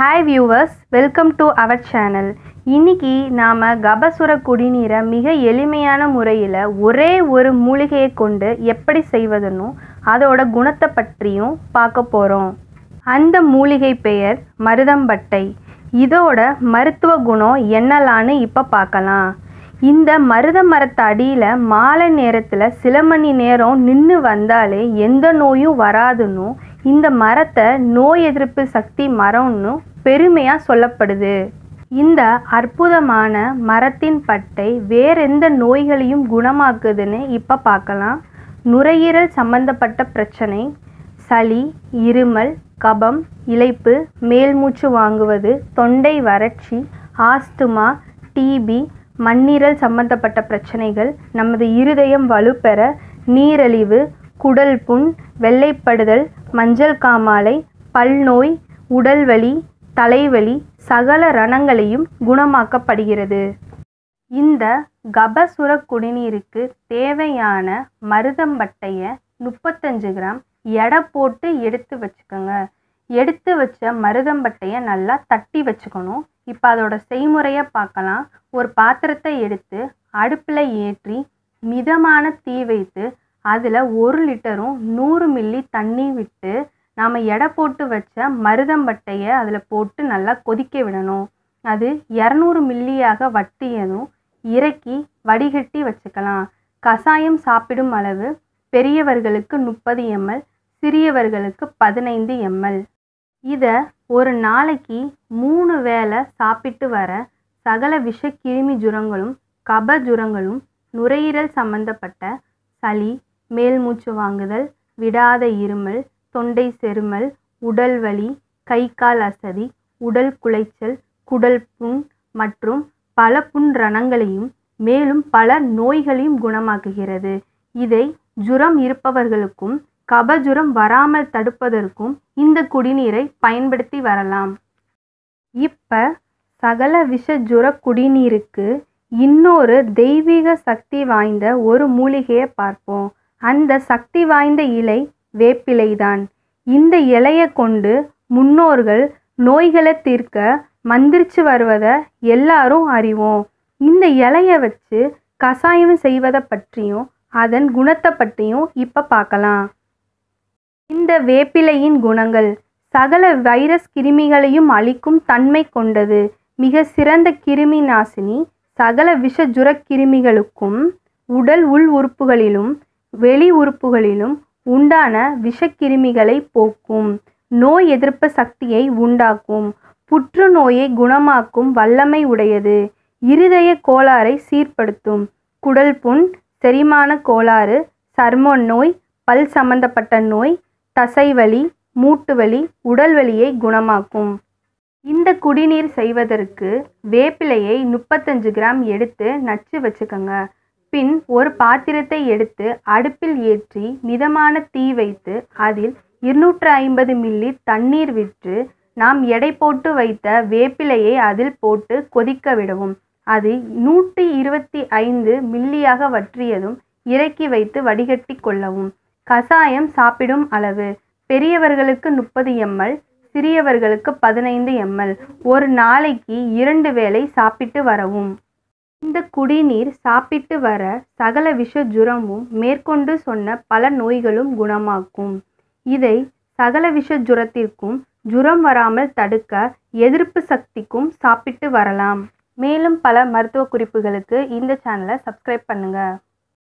hi viewers welcome to our channel இன்னைக்கு நாம் கபசுர குடிநீரை மிக எளிமையான முறையில் ஒரே ஒரு மூலிகையை கொண்டு எப்படி செய்வதுன்னு அதோட குணத்தை பற்றியும் பார்க்க போகிறோம் அந்த மூலிகை பெயர் மருதம்பட்டை இதோட மருத்துவ குணம் என்னலான்னு இப்போ பார்க்கலாம் இந்த மருத மரத்து அடியில் மாலை நேரத்தில் சில மணி நேரம் நின்று வந்தாலே எந்த நோயும் வராதுன்னு இந்த மரத்தை நோய் எதிர்ப்பு சக்தி மரம்னு பெருமையாக சொல்லப்படுது இந்த அற்புதமான மரத்தின் பட்டை வேறெந்த நோய்களையும் குணமாக்குதுன்னு இப்போ பார்க்கலாம் நுரையீரல் சம்பந்தப்பட்ட பிரச்சனை சளி இருமல் கபம் இளைப்பு மேல்மூச்சு வாங்குவது தொண்டை வறட்சி ஆஸ்துமா டிபி மண்ணீரல் சம்பந்தப்பட்ட பிரச்சனைகள் நமது இருதயம் வலுப்பெற நீரழிவு குடல் புண் வெள்ளைப்படுதல் மஞ்சள் காமாலை பல்நோய் உடல்வலி தலைவலி சகல ரணங்களையும் குணமாக்கப்படுகிறது இந்த கபசுர குடிநீருக்கு தேவையான மருதம்பட்டையை முப்பத்தஞ்சு கிராம் எடை போட்டு எடுத்து வச்சுக்கோங்க எடுத்து வச்ச மருதம்பட்டையை நல்லா தட்டி வச்சுக்கணும் இப்போ அதோட செய்முறையை பார்க்கலாம் ஒரு பாத்திரத்தை எடுத்து அடுப்பில் ஏற்றி மிதமான தீ வைத்து அதில் ஒரு லிட்டரும் நூறு மில்லி தண்ணி விட்டு நாம் எடை போட்டு வச்ச மருதம்பட்டையை அதில் போட்டு நல்லா கொதிக்க விடணும் அது இரநூறு மில்லியாக வட்டியதும் இறக்கி வடிகட்டி வச்சுக்கலாம் கஷாயம் சாப்பிடும் அளவு பெரியவர்களுக்கு முப்பது எம்எல் சிறியவர்களுக்கு பதினைந்து எம்எல் இதை ஒரு நாளைக்கு மூணு வேளை சாப்பிட்டு வர சகல விஷ கிருமி ஜுரங்களும் கப ஜுரங்களும் நுரையீரல் சம்பந்தப்பட்ட சளி மேல்மூச்சு வாங்குதல் விடாத இருமல் தொண்டை செருமல் உடல் வலி கை கால் அசதி உடல் குலைச்சல் குடல் புண் மற்றும் பல புண் ரணங்களையும் மேலும் பல நோய்களையும் குணமாக்குகிறது இதை ஜுரம் இருப்பவர்களுக்கும் கபஜுரம் வராமல் தடுப்பதற்கும் இந்த குடிநீரை பயன்படுத்தி வரலாம் இப்ப சகல விஷ ஜுர குடிநீருக்கு இன்னொரு தெய்வீக சக்தி வாய்ந்த ஒரு மூலிகையை பார்ப்போம் அந்த சக்தி வாய்ந்த இலை வேப்பிலைதான் இந்த இலையை கொண்டு முன்னோர்கள் நோய்களை தீர்க்க மந்திரிச்சு வருவதை எல்லாரும் அறிவோம் இந்த இலையை வச்சு கஷாயம் செய்வதை பற்றியும் அதன் குணத்தை பற்றியும் இப்போ பார்க்கலாம் இந்த வேப்பிலையின் குணங்கள் சகல வைரஸ் கிருமிகளையும் அழிக்கும் தன்மை கொண்டது மிக சிறந்த கிருமி நாசினி சகல விஷ ஜுர கிருமிகளுக்கும் உடல் உள் உறுப்புகளிலும் வெளி உறுப்புகளிலும் உண்டான விஷக்கிருமிகளை போக்கும் நோய் எதிர்ப்பு சக்தியை உண்டாக்கும் புற்றுநோயை குணமாக்கும் வல்லமை உடையது இருதய கோளாறை சீர்படுத்தும் குடல் புண் செரிமான கோளாறு சர்ம நோய் பல் சம்பந்தப்பட்ட நோய் தசைவலி மூட்டுவலி உடல்வலியை குணமாக்கும் இந்த குடிநீர் செய்வதற்கு வேப்பிலையை முப்பத்தஞ்சு கிராம் எடுத்து நச்சு வச்சுக்கோங்க பின் ஒரு பாத்திரத்தை எடுத்து அடுப்பில் ஏற்றி மிதமான தீ வைத்து அதில் இருநூற்று ஐம்பது மில்லி தண்ணீர் விட்டு நாம் எடை போட்டு வைத்த வேப்பிலையை அதில் போட்டு கொதிக்க விடவும் அது நூற்றி இருபத்தி ஐந்து மில்லியாக வற்றியதும் இறக்கி வைத்து வடிகட்டி கொள்ளவும் கஷாயம் சாப்பிடும் அளவு பெரியவர்களுக்கு முப்பது எம்எல் சிறியவர்களுக்கு பதினைந்து எம்எல் ஒரு நாளைக்கு இரண்டு வேளை சாப்பிட்டு வரவும் இந்த குடிநீர் சாப்பிட்டு வர சகல விஷ ஜுரமும் மேற்கொண்டு சொன்ன பல நோய்களும் குணமாக்கும் இதை சகல விஷ ஜுரத்திற்கும் ஜுரம் வராமல் தடுக்க எதிர்ப்பு சக்திக்கும் சாப்பிட்டு வரலாம் மேலும் பல மருத்துவ குறிப்புகளுக்கு இந்த சேனலை சப்ஸ்கிரைப் பண்ணுங்கள்